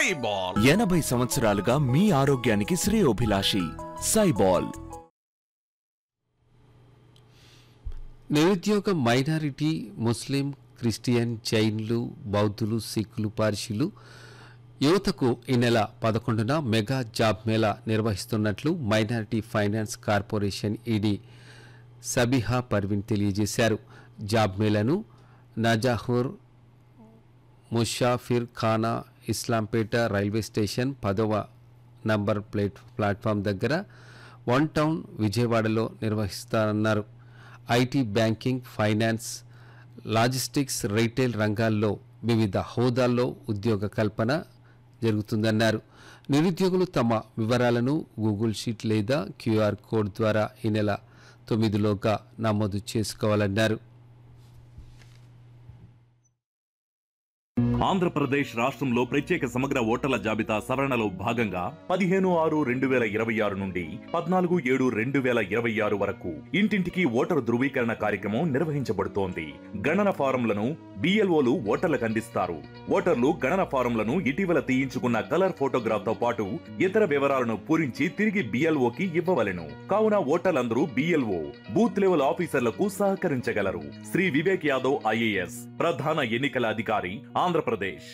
సైబాల్ ఎనభై సంవత్సరాలుగా మీ ఆరోగ్యానికి శ్రేయోభిలాషి సైబాల్ నిరుద్యోగ మైనారిటీ ముస్లిం క్రిస్టియన్ జైన్లు బౌద్ధులు సిక్కులు పార్షీలు యువతకు ఈ నెల పదకొండున మెగా జాబ్ మేళా నిర్వహిస్తున్నట్లు minority finance corporation ED Sabiha Parveen తెలియజేశారు జాబ్ మేళాను నజాహూర్ ముషాఫిర్ ఖానా ఇస్లాంపేట రైల్వే స్టేషన్ పదవ నంబర్ ప్లేట్ ప్లాట్ఫామ్ దగ్గర వన్ టౌన్ విజయవాడలో నిర్వహిస్తారన్నారు IT banking finance logistics retail రంగాల్లో వివిధ హోదాల్లో ఉద్యోగ కల్పన జరుగుతుందన్నారు నిరుద్యోగులు తమ వివరాలను గూగుల్ షీట్ లేదా క్యూఆర్ కోడ్ ద్వారా ఈ నెల తొమ్మిదిలోగా నమోదు చేసుకోవాలన్నారు ఆంధ్రప్రదేశ్ రాష్ట్రంలో ప్రత్యేక సమగ్ర ఓటర్ల జాబితా సవరణలో భాగంగా పదిహేను ఆరు రెండు వేల ఇరవై ఆరు నుండి పద్నాలుగు ఏడు రెండు వేల ఇరవై ఆరు వరకు ఇంటింటికి ఓటరు ధృవీకరణ కార్యక్రమం నిర్వహించబడుతోంది గణన ఫారంలను బిఎల్ఓలు ఓటర్లకు అందిస్తారు ఓటర్లు గణన ఫారంలను ఇటీవల తీయించుకున్న కలర్ ఫోటోగ్రాఫ్ తో పాటు ఇతర వివరాలను పూరించి తిరిగి బిఎల్ఓకి ఇవ్వవలెను కావున ఓటర్లందరూ బిఎల్ఓ బూత్ లెవెల్ ఆఫీసర్లకు సహకరించగలరు శ్రీ వివేక్ యాదవ్ ఐఏఎస్ ప్రధాన ఎన్నికల అధికారి ఆంధ్రప్రదేశ్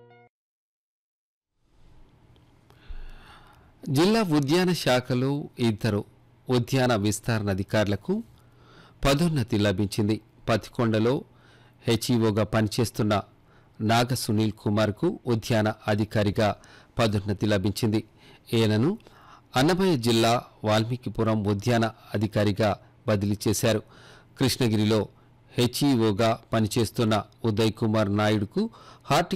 జిల్లా ఉద్యాన శాఖలో ఇద్దరు ఉద్యాన విస్తరణ అధికారులకు పదోన్నతి లభించింది పతికొండలో హెచ్ఈఓగా పనిచేస్తున్న నాగ సునీల్ కుమార్కు ఉద్యాన అధికారిగా పదోన్నతి లభించింది ఈయనను అన్నమయ్య జిల్లా వాల్మీకిపురం ఉద్యాన అధికారిగా బదిలీ చేశారు కృష్ణగిరిలో హెచ్ఈఓగా పనిచేస్తున్న ఉదయ్ కుమార్ నాయుడుకు హార్టి